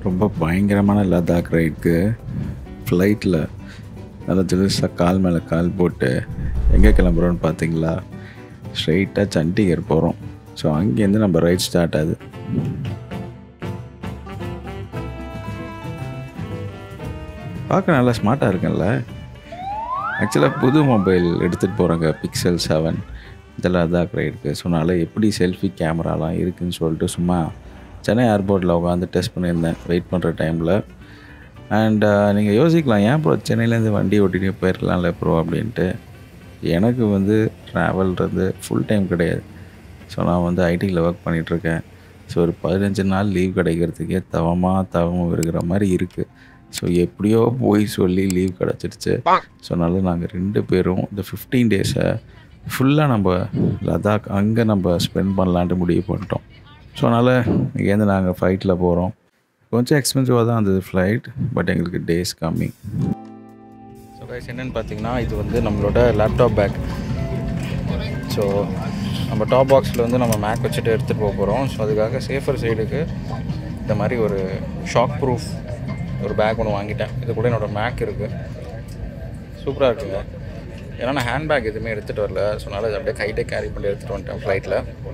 ரொம்ப பயங்கரமான லடாக் ரைடுக்கு ஃப்ளைட்டில் நல்லா ஜெலிசாக கால் மேலே கால் போட்டு எங்கே கிளம்புறோன்னு பார்த்தீங்களா ஸ்ட்ரைட்டாக சண்டிகர் போகிறோம் ஸோ அங்கேருந்து நம்ம ரைட் ஸ்டார்ட் ஆகுது பார்க்க நல்லா ஸ்மார்ட்டாக இருக்குல்ல ஆக்சுவலாக புது மொபைல் எடுத்துகிட்டு போகிறாங்க பிக்சல் செவன் இதெல்லாம் தான் ரைடுக்கு ஸோ அதனால் எப்படி செல்ஃபி கேமராலாம் இருக்குதுன்னு சொல்லிட்டு சும்மா சென்னை ஏர்போர்ட்டில் உட்காந்து டெஸ்ட் பண்ணியிருந்தேன் வெயிட் பண்ணுற டைமில் அண்ட் நீங்கள் யோசிக்கலாம் ஏன் ப்ரோ சென்னையிலேருந்து வண்டி ஓட்டிகிட்டே போயிருக்கலாம்ல ப்ரோ அப்படின்ட்டு எனக்கு வந்து ட்ராவல்ன்றது ஃபுல் டைம் கிடையாது ஸோ நான் வந்து ஐடியில் ஒர்க் பண்ணிகிட்ருக்கேன் ஸோ ஒரு பதினஞ்சு நாள் லீவ் கிடைக்கிறதுக்கே தவமாக தவமும் இருக்கிற மாதிரி இருக்குது ஸோ எப்படியோ போய் சொல்லி லீவ் கிடச்சிருச்சு ஸோ அதனால் நாங்கள் ரெண்டு பேரும் இந்த ஃபிஃப்டீன் டேஸை ஃபுல்லாக நம்ம லடாக் அங்கே நம்ம ஸ்பெண்ட் பண்ணலான்ட்டு முடிவு பண்ணிட்டோம் ஸோ அதனால் இங்கேருந்து நாங்கள் ஃப்ளைட்டில் போகிறோம் கொஞ்சம் எக்ஸ்பென்சிவாக தான் இருந்தது ஃப்ளைட் பட் எங்களுக்கு டேஸ் கம்மி ஸோ கைஸ் என்னென்னு பார்த்தீங்கன்னா இது வந்து நம்மளோட லேப்டாப் பேக் ஸோ நம்ம டாப் பாக்ஸில் வந்து நம்ம மேக் வச்சுட்டு எடுத்துகிட்டு போக போகிறோம் ஸோ அதுக்காக சேஃபர் சைடுக்கு இந்த மாதிரி ஒரு ஷாக் ப்ரூஃப் ஒரு பேக் ஒன்று வாங்கிட்டேன் இது கூட என்னோடய மேக் இருக்குது சூப்பராக இருக்குங்க ஏன்னா நான் ஹேண்ட் பேக் எதுவுமே எடுத்துகிட்டு வரல ஸோ அதனால் அதை அப்படியே கைட்டே கேரி பண்ணி எடுத்துகிட்டு வந்துட்டேன் ஃப்ளைட்டில்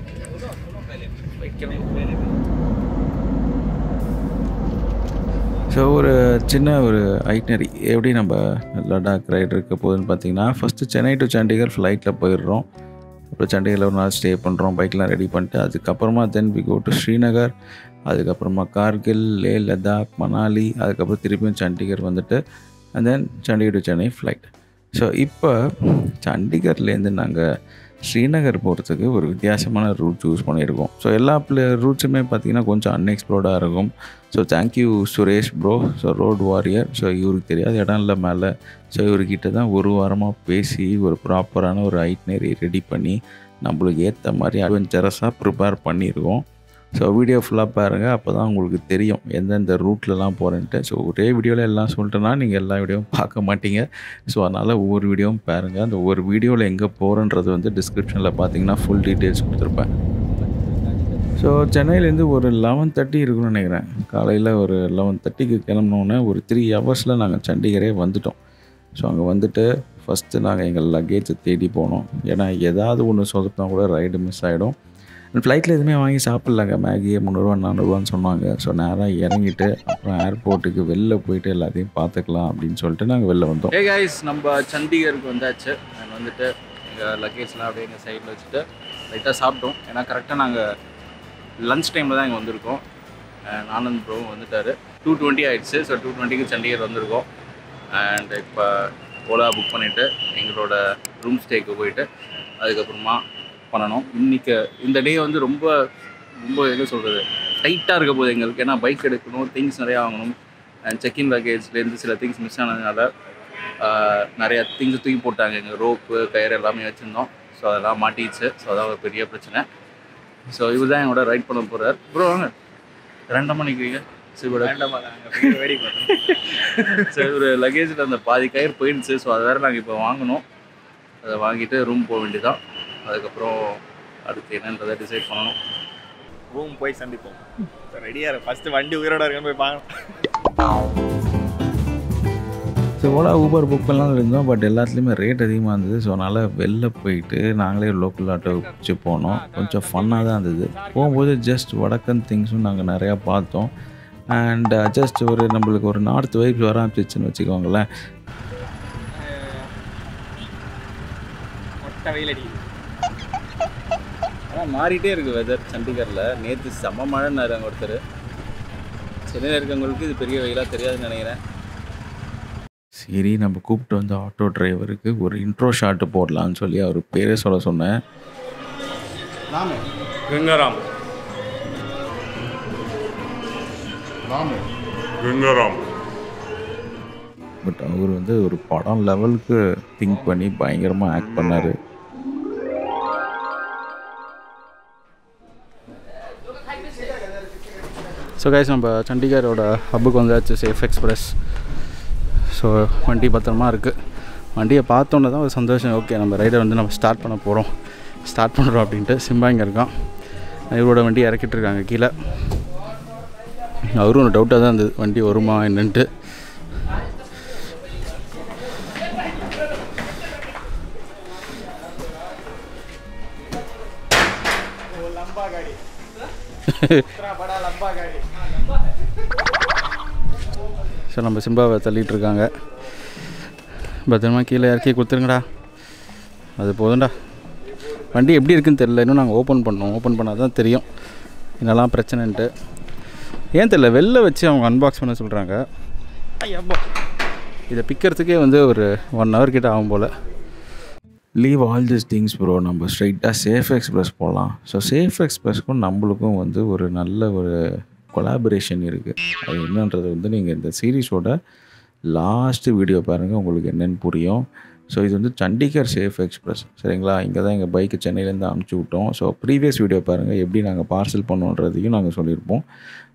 ஸோ ஒரு சின்ன ஒரு ஐட்னரி எப்படி நம்ம லடாக் ரைடு இருக்க போகுதுன்னு பார்த்தீங்கன்னா ஃபஸ்ட்டு சென்னை டு சண்டிகர் ஃப்ளைட்டில் போயிடுறோம் அப்புறம் சண்டிகரில் ஒரு நாள் ஸ்டே பண்ணுறோம் பைக்லாம் ரெடி பண்ணிட்டு அதுக்கப்புறமா then we go to Srinagar அதுக்கப்புறமா கார்கில் லே லடாக் மணாலி அதுக்கப்புறம் திருப்பியும் சண்டிகர் வந்துட்டு and then Chandigarh to Chennai flight so இப்போ சண்டிகர்லேருந்து நாங்கள் ஸ்ரீநகர் போகிறதுக்கு ஒரு வித்தியாசமான ரூட் சூஸ் பண்ணியிருக்கோம் ஸோ எல்லா பிளே ரூட்ஸுமே பார்த்திங்கன்னா கொஞ்சம் அன்எக்ஸ்ப்ளோர்டாக இருக்கும் so thank you Suresh bro so road warrior so இவருக்கு தெரியாத இடம் இல்லை மேலே ஸோ இவர்கிட்ட தான் ஒரு வாரமாக பேசி ஒரு ப்ராப்பரான ஒரு ஐட்னரி ரெடி பண்ணி நம்மளுக்கு ஏற்ற மாதிரி அட்வென்ச்சரஸாக ப்ரிப்பேர் பண்ணியிருக்கோம் ஸோ வீடியோ ஃபுல்லாக பாருங்கள் அப்போ தான் உங்களுக்கு தெரியும் எந்தெந்த ரூட்லலாம் போகிறேன்ட்டு ஸோ ஒரே வீடியோவில் எல்லாம் சொல்லிட்டேன்னா நீங்கள் எல்லா வீடியோவும் பார்க்க மாட்டீங்க ஸோ அதனால் ஒவ்வொரு வீடியோவும் பாருங்கள் அந்த ஒவ்வொரு வீடியோவில் எங்கே போகிறேன்றது வந்து டிஸ்கிரிப்ஷனில் பார்த்தீங்கன்னா ஃபுல் டீட்டெயில்ஸ் கொடுத்துருப்பேன் ஸோ சென்னையிலேருந்து ஒரு லெவன் தேர்ட்டி இருக்குன்னு நினைக்கிறேன் காலையில் ஒரு லெவன் தேர்ட்டிக்கு கிளம்பினோன்னே ஒரு த்ரீ ஹவர்ஸில் நாங்கள் சண்டிகரே வந்துட்டோம் ஸோ அங்கே வந்துட்டு ஃபஸ்ட்டு நாங்கள் எங்கள் லக்கேஜை தேடி போனோம் ஏன்னா ஏதாவது ஒன்று சொதப்பினா கூட ரைடு மிஸ் ஆகிடும் ஃப்ளைட்டில் எதுவுமே வாங்கி சாப்பிட்லாங்க மேகியே முந்நூறுவா நானூறுவான்னு சொன்னாங்க ஸோ நேராக இறங்கிட்டு அப்புறம் ஏர்போர்ட்டுக்கு வெளில போயிட்டு எல்லாத்தையும் பார்த்துக்கலாம் அப்படின்னு சொல்லிட்டு நாங்கள் வெளில வந்தோம் ஏ கைஸ் நம்ம சண்டிகருக்கு வந்தாச்சு நான் வந்துட்டு எங்கள் லக்கேஜ்லாம் அப்படியே எங்கள் சைடில் வச்சுட்டு லைட்டாக சாப்பிட்டோம் ஏன்னா கரெக்டாக நாங்கள் லஞ்ச் டைமில் தான் இங்கே வந்திருக்கோம் அண்ட் ஆனந்த் ப்ரோவும் வந்துட்டார் டூ டுவெண்ட்டி ஆயிடுச்சு ஸோ டூ டுவெண்ட்டிக்கு சண்டிகர் வந்திருக்கோம் அண்ட் இப்போ ஓலா புக் பண்ணிவிட்டு எங்களோட ரூம் ஸ்டேக்கு போயிட்டு அதுக்கப்புறமா பண்ணணும் இன்றைக்கி இந்த டே வந்து ரொம்ப ரொம்ப என்ன சொல்கிறது டைட்டாக இருக்க போகுது எங்களுக்கு ஏன்னா பைக் எடுக்கணும் திங்ஸ் நிறையா வாங்கணும் அண்ட் செக்இன் லக்கேஜ்லேருந்து சில திங்ஸ் மிஸ் ஆனதுனால ஆஹ், நிறைய திங்ஸ் தூக்கி போட்டாங்க எங்கள் ரோப்பு கயிறு எல்லாமே வச்சுருந்தோம் ஸோ அதெல்லாம் மாட்டிடுச்சு ஸோ அதான் ஒரு பெரிய பிரச்சனை ஸோ இவர் தான் என்னோட ரைட் பண்ண போகிறார் ப்ரோ வாங்க ரெண்டமாக நிற்கிறீங்க சரி இவரோட ஸோ இவர் லக்கேஜில் அந்த பாதி கயிறு போயிடுச்சு ஸோ அதை வேறு நாங்கள் இப்போ வாங்கணும் அதை வாங்கிட்டு ரூம் போக வேண்டியதான் அதுக்கப்புறம் அடுத்து என்னன்றதை டிசைட் பண்ணணும் ரூம் போய் சந்திப்போம் ரெடியாக இருக்கு ஃபஸ்ட்டு வண்டி உயிரோட இருக்குன்னு போய் பார்க்கணும் ஸோ ஓலா ஊபர் புக் பண்ணலாம்னு இருந்தோம் பட் எல்லாத்துலேயுமே ரேட் அதிகமாக இருந்தது ஸோ அதனால் வெளில போயிட்டு நாங்களே லோக்கல் ஆட்டோ வச்சு போனோம் கொஞ்சம் ஃபன்னாக தான் இருந்தது போகும்போது ஜஸ்ட் வடக்கன் திங்ஸும் நாங்கள் நிறையா பார்த்தோம் அண்ட் ஜஸ்ட் ஒரு நம்மளுக்கு ஒரு நார்த் வைப்ஸ் வர ஆரம்பிச்சிச்சுன்னு வச்சுக்கோங்களேன் மொட்டை வெயில் அடிக்குது ஆனால் மாறிட்டே இருக்குது வெதர் சண்டிகரில் நேற்று செம்ம மழைன்னாரு அங்கே ஒருத்தர் சென்னையில் இருக்கவங்களுக்கு இது பெரிய வெயிலாக தெரியாதுன்னு நினைக்கிறேன் சரி நம்ம கூப்பிட்டு வந்த ஆட்டோ டிரைவருக்கு ஒரு இன்ட்ரோ ஷாட்டு போடலான்னு சொல்லி அவர் பேரே சொல்ல சொன்னேன் கங்காராம் கங்காராம் பட் அவர் வந்து ஒரு படம் லெவலுக்கு திங்க் பண்ணி பயங்கரமாக ஆக்ட் பண்ணார் ஸோ கைஸ் நம்ம சண்டிகரோட ஹப்புக்கு வந்தாச்சு சேஃப் எக்ஸ்பிரஸ் ஸோ வண்டி பத்திரமா இருக்குது வண்டியை பார்த்தோன்னே தான் ஒரு சந்தோஷம் ஓகே நம்ம ரைடை வந்து நம்ம ஸ்டார்ட் பண்ண போகிறோம் ஸ்டார்ட் பண்ணுறோம் அப்படின்ட்டு சிம்பா இங்கே இருக்கான் இவரோட வண்டி இறக்கிட்டு இருக்காங்க கீழே அவரும் ஒரு டவுட்டாக தான் இருந்தது வண்டி வருமா என்னன்ட்டு ஸோ நம்ம சிம்பாவை தள்ளிட்டு இருக்காங்க பத்திரமா கீழே இறக்கி கொடுத்துருங்கடா அது போதும்டா வண்டி எப்படி இருக்குன்னு தெரில இன்னும் நாங்கள் ஓப்பன் பண்ணோம் ஓப்பன் பண்ணால் தான் தெரியும் என்னெல்லாம் பிரச்சனைன்ட்டு ஏன் தெரில வெளில வச்சு அவங்க அன்பாக்ஸ் பண்ண சொல்கிறாங்க இதை பிக்கிறதுக்கே வந்து ஒரு ஒன் ஹவர் கிட்ட ஆகும் போல் leave all this things bro நம்ம ஸ்ட்ரைட்டாக சேஃப் எக்ஸ்பிரஸ் போகலாம் ஸோ சேஃப் எக்ஸ்பிரஸ்க்கும் நம்மளுக்கும் வந்து ஒரு நல்ல ஒரு கொலாபரேஷன் இருக்குது அது என்னன்றது வந்து நீங்கள் இந்த சீரீஸோட லாஸ்ட் வீடியோ பாருங்கள் உங்களுக்கு என்னென்னு புரியும் ஸோ இது வந்து சண்டிகர் சேஃப் எக்ஸ்பிரஸ் சரிங்களா இங்கே தான் எங்கள் பைக்கு சென்னையிலேருந்து அனுப்பிச்சி விட்டோம் ஸோ ப்ரீவியஸ் வீடியோ பாருங்கள் எப்படி நாங்கள் பார்சல் பண்ணோன்றதையும் நாங்கள் சொல்லியிருப்போம்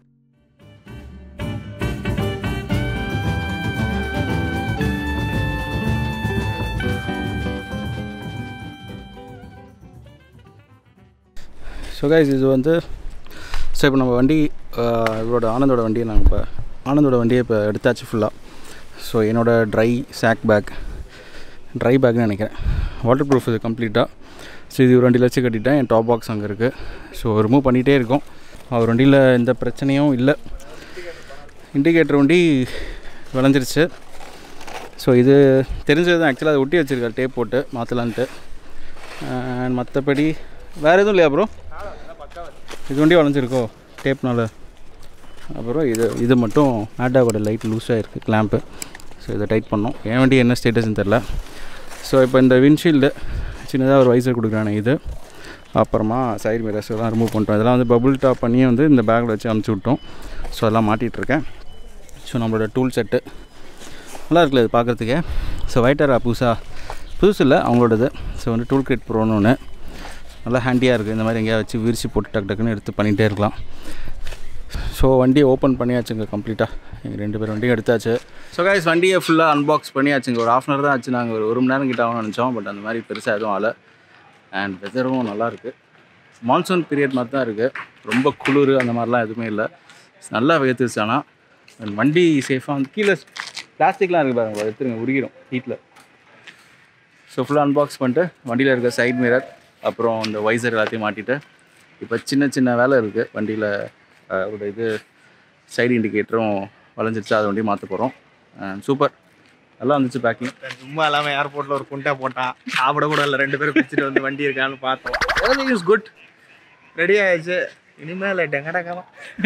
ஸோ கைஸ் இது வந்து ஸோ இப்போ நம்ம வண்டி ஆஹ், இவரோட ஆனந்தோட வண்டியை நாங்கள் இப்போ ஆனந்தோட வண்டியை இப்போ எடுத்தாச்சு ஃபுல்லாக ஸோ என்னோட ட்ரை சாக் பேக் ட்ரை பேக்னு நினைக்கிறேன் வாட்டர் ப்ரூஃப் இது கம்ப்ளீட்டாக ஸோ இது ஒரு வண்டியில் வச்சு கட்டிட்டேன் என் டாப் பாக்ஸ் அங்கே இருக்குது ஸோ ரிமூவ் பண்ணிகிட்டே இருக்கோம் அவர் வண்டியில் எந்த பிரச்சனையும் இல்லை இண்டிகேட்டர் வண்டி விளைஞ்சிருச்சு ஸோ இது தெரிஞ்சது தான் ஆக்சுவலாக அதை ஒட்டி வச்சுருக்காரு டேப் போட்டு மாற்றலான்ட்டு அண்ட் மற்றபடி வேறு எதுவும் இல்லையா ப்ரோ இது வண்டி வளைஞ்சிருக்கோ டேப்னால அப்புறம் இது இது மட்டும் ஆட்டாவோட லைட் லூஸாக இருக்குது கிளாம்ப்பு ஸோ இதை டைட் பண்ணோம் என் வண்டி என்ன ஸ்டேட்டஸ்னு தெரில ஸோ இப்போ இந்த விண்ட்ஷீல்டு சின்னதாக ஒரு வைசர் கொடுக்குறானே இது அப்புறமா சைடு மிரர்ஸ் எல்லாம் ரிமூவ் பண்ணிட்டோம் இதெல்லாம் வந்து பபுள் டாப் பண்ணி வந்து இந்த பேக்கில் வச்சு அனுப்பிச்சி விட்டோம் ஸோ அதெல்லாம் மாட்டிகிட்ருக்கேன் ஸோ நம்மளோட டூல் செட்டு நல்லா இருக்குல்ல இது பார்க்குறதுக்கே ஸோ ஒயிட்டரா புதுசாக புதுசு இல்லை அவங்களோடது ஸோ வந்து டூல் கிட் ப்ரோன்னு ஒன்று நல்லா ஹேண்டியாக இருக்குது இந்த மாதிரி எங்கேயா வச்சு விரிச்சு போட்டு டக்கு டக்குன்னு எடுத்து பண்ணிகிட்டே இருக்கலாம் ஸோ வண்டியை ஓப்பன் பண்ணியாச்சுங்க கம்ப்ளீட்டாக எங்கள் ரெண்டு பேர் வண்டியும் எடுத்தாச்சு ஸோ கைஸ் வண்டியை ஃபுல்லாக அன்பாக்ஸ் பண்ணியாச்சுங்க ஒரு ஆஃப் அன் தான் ஆச்சு நாங்கள் ஒரு ஒரு மணி நேரம் கிட்ட ஆகும்னு நினச்சோம் பட் அந்த மாதிரி பெருசாக எதுவும் ஆகலை அண்ட் வெதரும் நல்லாயிருக்கு மான்சூன் பீரியட் மாதிரி தான் இருக்குது ரொம்ப குளிர் அந்த மாதிரிலாம் எதுவுமே இல்லை நல்லா வேத்துச்சு ஆனால் and வண்டி சேஃபாக வந்து கீழே பிளாஸ்டிக்லாம் இருக்குது பாருங்க அதை எடுத்துருங்க உருகிடும் ஹீட்டில் ஸோ ஃபுல்லாக அன்பாக்ஸ் பண்ணிட்டு வண்டியில் இருக்க சைட் மிரர் அப்புறம் இந்த வைசர் எல்லாத்தையும் மாட்டிட்டு இப்போ சின்ன சின்ன வேலை இருக்குது வண்டியில் ஒரு இது சைடு இண்டிகேட்டரும் வளைஞ்சிருச்சு அதை வண்டி மாற்ற போகிறோம் சூப்பர் நல்லா வந்துச்சு பேக்கிங் சும்மா இல்லாம ஏர்போர்ட்ல ஒரு குண்டை போட்டான் சாப்பிட கூட இல்லை ரெண்டு பேரும் பிடிச்சிட்டு வந்து வண்டி இருக்கான்னு பார்த்தோம் இஸ் குட் ரெடி ஆயிடுச்சு இனிமேல் டெங்கடக்கலாம்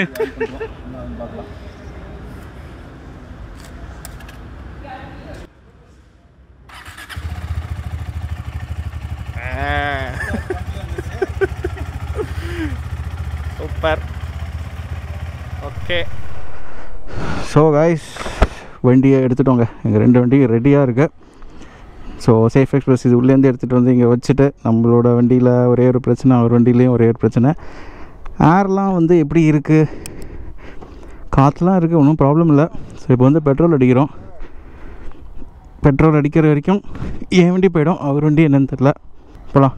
சூப்பர் ஓகே ஸோ கைஸ் வண்டியை எடுத்துட்டோங்க எங்கள் ரெண்டு வண்டியும் ரெடியாக இருக்கு ஸோ சேஃப் எக்ஸ்பிரஸ் இது உள்ளேருந்து எடுத்துகிட்டு வந்து இங்கே வச்சுட்டு நம்மளோட வண்டியில் ஒரே ஒரு பிரச்சனை அவர் வண்டியிலையும் ஒரே ஒரு பிரச்சனை ஏர்லாம் வந்து எப்படி இருக்குது காற்றுலாம் இருக்குது ஒன்றும் ப்ராப்ளம் இல்லை ஸோ இப்போ வந்து பெட்ரோல் அடிக்கிறோம் பெட்ரோல் அடிக்கிற வரைக்கும் என் வண்டி போயிடும் அவர் வண்டி என்னன்னு தெரில போகலாம்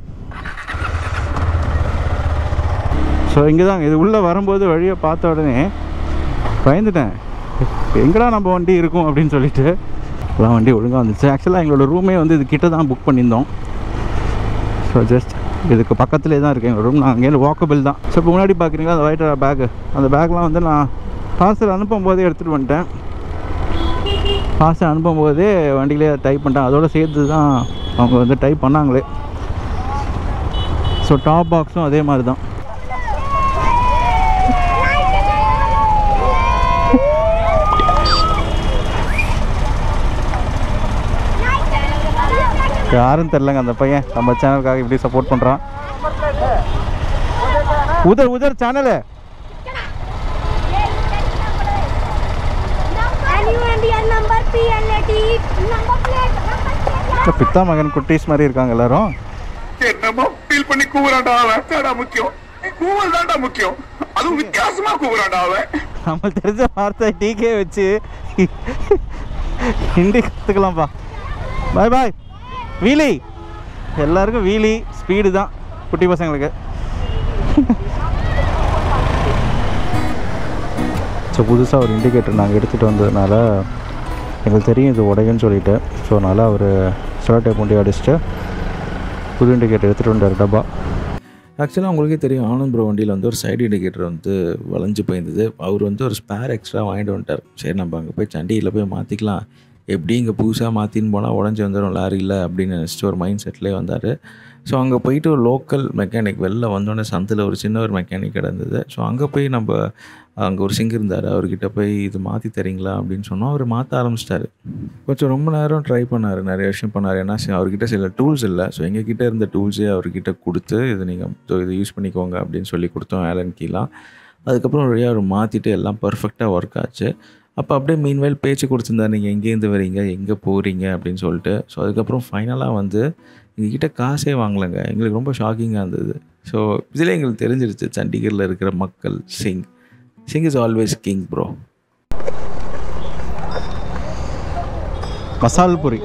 ஸோ இங்கே தான் இது உள்ளே வரும்போது வழியை பார்த்த உடனே பயந்துட்டேன் எங்கடா நம்ம வண்டி இருக்கும் அப்படின்னு சொல்லிட்டு எல்லாம் வண்டி ஒழுங்காக வந்துச்சு ஆக்சுவலாக எங்களோட ரூமே வந்து இது கிட்ட தான் புக் பண்ணியிருந்தோம் ஸோ ஜஸ்ட் இதுக்கு பக்கத்துலேயே தான் இருக்குது எங்கள் ரூம் நான் அங்கேயிருந்து வாக்கபிள் தான் ஸோ இப்போ முன்னாடி பார்க்குறீங்களா அந்த ஒயிட் பேக்கு அந்த பேக்லாம் வந்து நான் பார்சல் அனுப்பும் போதே எடுத்துகிட்டு வந்துட்டேன் பார்சல் அனுப்பும் போதே வண்டியிலே டைப் பண்ணிட்டேன் அதோட சேர்த்து தான் அவங்க வந்து டைப் பண்ணாங்களே ஸோ டாப் பாக்ஸும் அதே மாதிரி தான் யாரும் தெரிலங்க அந்த பையன் நம்ம சேனலுக்காக இப்படி சப்போர்ட் பண்ணுறான் உதர் உதர் channel number PLAT number plate number plate பித்தா மகன் குட்டீஸ் மாதிரி இருக்காங்க எல்லாரும் என்னமோ ஃபீல் பண்ணி கூவுறான்டா அவன் அதான்டா முக்கியம் கூவல் தான்டா முக்கியம் அதுவும் வித்தியாசமா கூவுறான்டா அவன் நம்ம தெரிஞ்ச வார்த்தை டீக்கே வச்சு ஹிந்தி கற்றுக்கலாம்ப்பா பாய் பாய் வீலி எல்லாருக்கும் வீலி ஸ்பீடு தான் குட்டி பசங்களுக்கு ஸோ புதுசாக ஒரு இண்டிகேட்டர் நாங்கள் எடுத்துகிட்டு வந்ததுனால எங்களுக்கு தெரியும் இது உடையுன்னு சொல்லிட்டு ஸோ அதனால் அவர் ஷர்ட்டை கொண்டு அடிச்சுட்டு புது இண்டிகேட்டர் எடுத்துகிட்டு வந்தார் டப்பா ஆக்சுவலாக உங்களுக்கே தெரியும் ஆனந்த் ப்ரோ வண்டியில் வந்து ஒரு சைடு இண்டிகேட்டர் வந்து வளைஞ்சு போயிருந்தது அவர் வந்து ஒரு ஸ்பேர் எக்ஸ்ட்ரா வாங்கிட்டு வந்துட்டார் சரி நம்ம அங்கே போய் சண்டியில் போய் மாற்றிக்கலாம் எப்படி இங்கே புதுசாக மாற்றின்னு போனால் உடஞ்சி வந்துடும் லாரியில் அப்படின்னு நினச்சிட்டு ஒரு மைண்ட் செட்லேயே வந்தார் ஸோ அங்கே போயிட்டு ஒரு லோக்கல் மெக்கானிக் வெளில வந்தோடனே சந்தில் ஒரு சின்ன ஒரு மெக்கானிக் கிடந்தது ஸோ அங்கே போய் நம்ம அங்கே ஒரு சிங்க் இருந்தார் அவர்கிட்ட போய் இது மாற்றி தரீங்களா அப்படின்னு சொன்னோம் அவர் மாற்ற ஆரம்பிச்சிட்டாரு கொஞ்சம் ரொம்ப நேரம் ட்ரை பண்ணார் நிறைய விஷயம் பண்ணார் ஏன்னா சி- அவர்கிட்ட சில டூல்ஸ் இல்லை ஸோ எங்ககிட்ட இருந்த டூல்ஸே அவர்கிட்ட கொடுத்து இது நீங்கள் இதை யூஸ் பண்ணிக்கோங்க அப்படின்னு சொல்லி கொடுத்தோம் ஆலன் கீலாம் அதுக்கப்புறம் வழியாக அவர் மாற்றிட்டு எல்லாம் பர்ஃபெக்டாக ஒர்க் ஆச்சு அப்போ அப்படியே மீன்வேல் பேச்சு கொடுத்துருந்தார் நீங்கள் எங்கேருந்து வரீங்க எங்கே போகிறீங்க அப்படின்னு சொல்லிட்டு ஸோ அதுக்கப்புறம் ஃபைனலாக வந்து எங்ககிட்ட காசே வாங்கலைங்க எங்களுக்கு ரொம்ப ஷாக்கிங்காக இருந்தது ஸோ இதில் எங்களுக்கு தெரிஞ்சிருச்சு சண்டிகரில் இருக்கிற மக்கள் Singh Singh is always king bro masal puri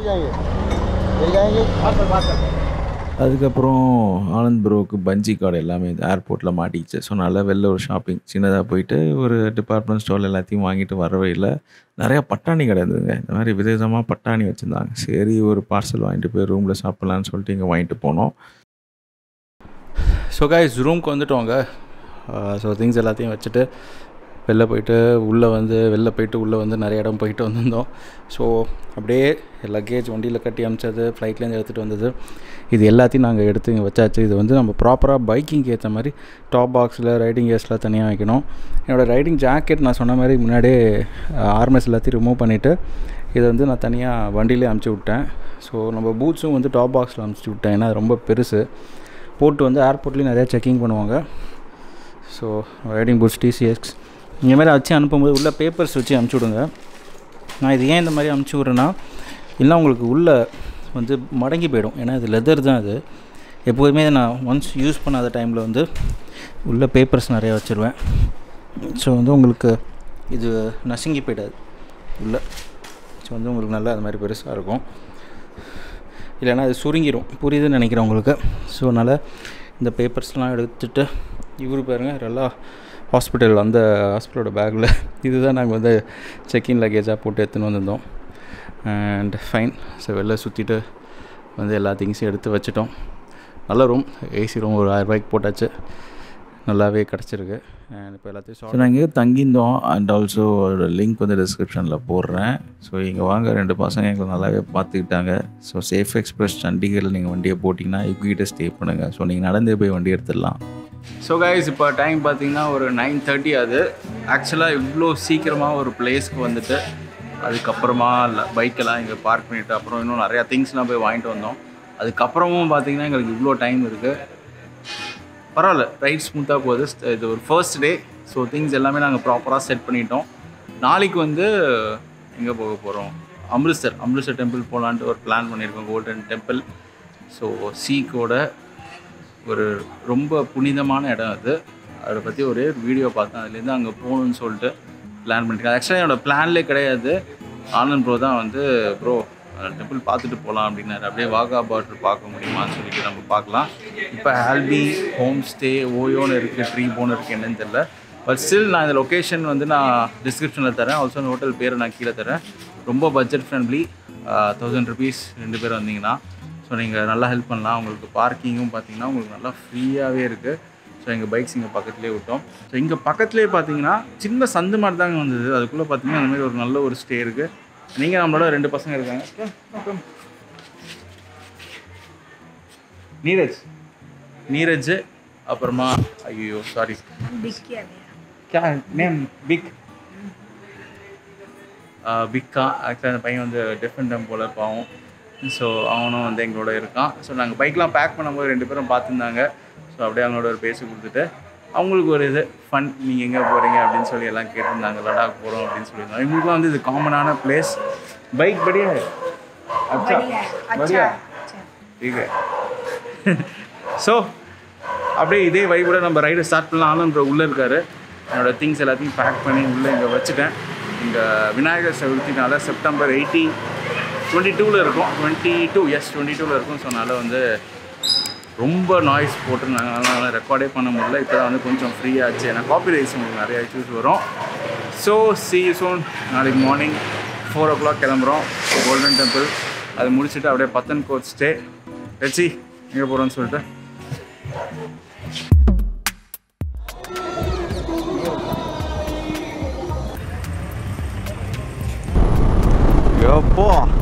அதுக்கப்புறம் ஆனந்த் ப்ரோவுக்கு பஞ்சி கார்டு எல்லாமே இந்த ஏர்போர்ட்டில் மாட்டிக்கிச்சு ஸோ நல்லா வெளில ஒரு ஷாப்பிங் சின்னதாக போயிட்டு ஒரு டிபார்ட்மெண்ட் ஸ்டோரில் எல்லாத்தையும் வாங்கிட்டு வரவே இல்லை நிறையா பட்டாணி கடை இருந்ததுங்க இந்த மாதிரி விதவிதமாக பட்டாணி வச்சுருந்தாங்க சரி ஒரு பார்சல் வாங்கிட்டு போய் ரூமில் சாப்பிட்லான்னு சொல்லிட்டு இங்கே வாங்கிட்டு போனோம் ஸோ கைஸ் ரூம்க்கு வந்துட்டோங்க ஸோ திங்ஸ் எல்லாத்தையும் வச்சுட்டு வெளில போயிட்டு உள்ளே வந்து வெளில போயிட்டு உள்ளே வந்து நிறைய இடம் போயிட்டு வந்திருந்தோம் ஸோ அப்படியே லக்கேஜ் வண்டியில் கட்டி அமிச்சது ஃப்ளைட்லேருந்து எடுத்துகிட்டு வந்தது இது எல்லாத்தையும் நாங்கள் எடுத்து இங்கே வச்சாச்சு இது வந்து நம்ம ப்ராப்பராக பைக்கிங்க்கு ஏற்ற மாதிரி டாப் பாக்ஸில் ரைடிங் கேஸ்லாம் தனியாக வைக்கணும் என்னோடய ரைடிங் ஜாக்கெட் நான் சொன்ன மாதிரி முன்னாடியே ஆர்மஸ் எல்லாத்தையும் ரிமூவ் பண்ணிவிட்டு இதை வந்து நான் தனியாக வண்டியிலே அமுச்சு விட்டேன் ஸோ நம்ம பூட்ஸும் வந்து டாப் பாக்ஸில் அமுச்சு விட்டேன் ஏன்னா அது ரொம்ப பெருசு போட்டு வந்து ஏர்போர்ட்லேயும் நிறையா செக்கிங் பண்ணுவாங்க ஸோ ரைடிங் பூட்ஸ் டிசிஎக்ஸ் இந்த மாதிரி வச்சு அனுப்பும்போது உள்ள பேப்பர்ஸ் வச்சு அனுப்பிச்சி விடுங்க நான் இது ஏன் இந்த மாதிரி அனுப்பிச்சி விட்றேன்னா இல்லை உங்களுக்கு உள்ளே வந்து மடங்கி போயிடும் ஏன்னா இது லெதர் தான் இது எப்போதுமே நான் ஒன்ஸ் யூஸ் பண்ணாத டைமில் வந்து உள்ள பேப்பர்ஸ் நிறையா வச்சுருவேன் ஸோ வந்து உங்களுக்கு இது நசுங்கி போயிடாது உள்ள ஸோ வந்து உங்களுக்கு நல்லா அது மாதிரி பெருசாக இருக்கும் இல்லைன்னா அது சுருங்கிடும் புரியுதுன்னு நினைக்கிறேன் உங்களுக்கு ஸோ அதனால் இந்த பேப்பர்ஸ்லாம் எடுத்துகிட்டு இவரு பாருங்க நல்லா ஹாஸ்பிட்டல் அந்த ஹாஸ்பிட்டலோட பேக்கில் இதுதான் நாங்கள் வந்து செக்இன் லக்கேஜாக போட்டு எடுத்துன்னு வந்திருந்தோம் அண்ட் ஃபைன் ஸோ வெளில சுற்றிட்டு வந்து எல்லா திங்ஸையும் எடுத்து வச்சுட்டோம் நல்ல ரூம் ஏசி ரூம் ஒரு ஆயிரரூபாய்க்கு போட்டாச்சு நல்லாவே கிடச்சிருக்கு அண்ட் இப்போ எல்லாத்தையும் ஸோ சாப்பிட்டு நாங்கள் எங்கே தங்கியிருந்தோம் அண்ட் ஆல்சோ ஒரு லிங்க் வந்து டிஸ்கிரிப்ஷனில் போடுறேன் ஸோ இங்கே வாங்க ரெண்டு பசங்க எங்களை நல்லாவே பார்த்துக்கிட்டாங்க ஸோ சேஃப் எக்ஸ்பிரஸ் சண்டிகரில் நீங்கள் வண்டியை போட்டிங்கன்னா இவங்ககிட்ட ஸ்டே பண்ணுங்கள் ஸோ நீங்கள் நடந்தே போய் வண்டி எடுத்துடலாம் ஸோ கைஸ் இப்போ டைம் பார்த்தீங்கன்னா ஒரு நைன் தேர்ட்டி ஆகுது ஆக்சுவலாக இவ்வளோ சீக்கிரமாக ஒரு பிளேஸ்க்கு வந்துட்டு அதுக்கப்புறமா பைக்கெல்லாம் இங்கே பார்க் பண்ணிவிட்டு அப்புறம் இன்னும் நிறையா திங்ஸ்லாம் போய் வாங்கிட்டு வந்தோம் அதுக்கப்புறமும் பார்த்தீங்கன்னா எங்களுக்கு இவ்வளோ டைம் இருக்குது பரவாயில்ல ரைட் ஸ்மூத்தாக போகுது இது ஒரு ஃபர்ஸ்ட் டே ஸோ திங்ஸ் எல்லாமே நாங்கள் ப்ராப்பராக செட் பண்ணிட்டோம் நாளைக்கு வந்து எங்கே போக போகிறோம் அம்ரித்சர் அம்ரித்சர் டெம்பிள் போகலான்ட்டு ஒரு பிளான் பண்ணியிருக்கோம் கோல்டன் டெம்பிள் ஸோ சீக்கோட ஒரு ரொம்ப புனிதமான இடம் அது அதை பற்றி ஒரே ஒரு வீடியோ பார்த்தேன் அதுலேருந்து அங்கே போகணுன்னு சொல்லிட்டு பிளான் பண்ணியிருக்கேன் ஆக்சுவலாக என்னோடய பிளான்லேயே கிடையாது ஆனந்த் ப்ரோ தான் வந்து ப்ரோ டெம்பிள் பார்த்துட்டு போகலாம் அப்படின்னாரு அப்படியே வாகா பார்டர் பார்க்க முடியுமான்னு சொல்லிட்டு நம்ம பார்க்கலாம் இப்போ ஆல்பி ஹோம் ஸ்டே ஓயோன்னு இருக்குது ட்ரீ போன் இருக்குது என்னன்னு தெரில பட் ஸ்டில் நான் இந்த லொக்கேஷன் வந்து நான் டிஸ்கிரிப்ஷனில் தரேன் ஆல்சோ அந்த ஹோட்டல் பேரை நான் கீழே தரேன் ரொம்ப பட்ஜெட் ஃப்ரெண்ட்லி தௌசண்ட் ருபீஸ் ரெண்டு பேர் வந்தீங்கன்னா ஸோ நீங்கள் நல்லா ஹெல்ப் பண்ணலாம் உங்களுக்கு பார்க்கிங்கும் பார்த்தீங்கன்னா உங்களுக்கு நல்லா ஃப்ரீயாகவே இருக்குது ஸோ எங்கள் பைக்ஸ் இங்கே பக்கத்துலேயே விட்டோம் ஸோ இங்கே பக்கத்துலேயே பார்த்தீங்கன்னா சின்ன சந்து மாதிரி தாங்க வந்தது அதுக்குள்ளே பார்த்தீங்கன்னா அந்த மாதிரி ஒரு நல்ல ஒரு ஸ்டே இருக்குது நீங்கள் நம்மளோட ரெண்டு பசங்க இருக்காங்க Come, come, come. Neeraj Neeraj அப்புறமா ஐயோ சாரி क्या நேம் பிக் பிக்கா ஆக்சுவலாக அந்த பையன் வந்து டிஃப்ரெண்ட் டைம் போல் பாவம் ஸோ அவனும் வந்து எங்களோட இருக்கான் ஸோ நாங்கள் பைக்லாம் பேக் பண்ணும்போது ரெண்டு பேரும் பார்த்துருந்தாங்க ஸோ அப்படியே அவங்களோட ஒரு பேசி கொடுத்துட்டு அவங்களுக்கு ஒரு இது ஃபன் நீங்கள் எங்கே போகிறீங்க அப்படின்னு சொல்லி எல்லாம் கேட்டிருந்தாங்க லடாக் போகிறோம் அப்படின்னு சொல்லியிருந்தாங்க இவங்களுக்குலாம் வந்து இது காமனான பிளேஸ் பைக் படியா அச்சா படியா ठीक है ஸோ அப்படியே இதே வைபோட நம்ம ரைடை ஸ்டார்ட் பண்ணலாம் ஆனந்த் உள்ளே இருக்காரு என்னோடய திங்ஸ் எல்லாத்தையும் பேக் பண்ணி உள்ளே இங்கே வச்சுட்டேன் இங்கே விநாயகர் சதுர்த்தினால செப்டம்பர் எயிட்டி டுவெண்ட்டி டூவில் இருக்கும் டுவெண்ட்டி டூ எஸ் டுவெண்ட்டி டூவில் இருக்கும் ஸோ அதனால் வந்து ரொம்ப நாய்ஸ் போட்டிருந்தாங்க அதனால் ரெக்கார்டே பண்ண முடியல இப்போ தான் வந்து கொஞ்சம் ஃப்ரீயாச்சு ஏன்னா காப்பி ரைட்ஸ் உங்களுக்கு நிறைய இஷ்யூஸ் வரும் ஸோ சி சோன் நாளைக்கு மார்னிங் ஃபோர் ஓ கிளாக் கிளம்புறோம் கோல்டன் டெம்பிள் அது முடிச்சுட்டு அப்படியே பத்தன் கோட் ஸ்டே வச்சு எங்கே போகிறோன்னு சொல்லிட்டு எப்போ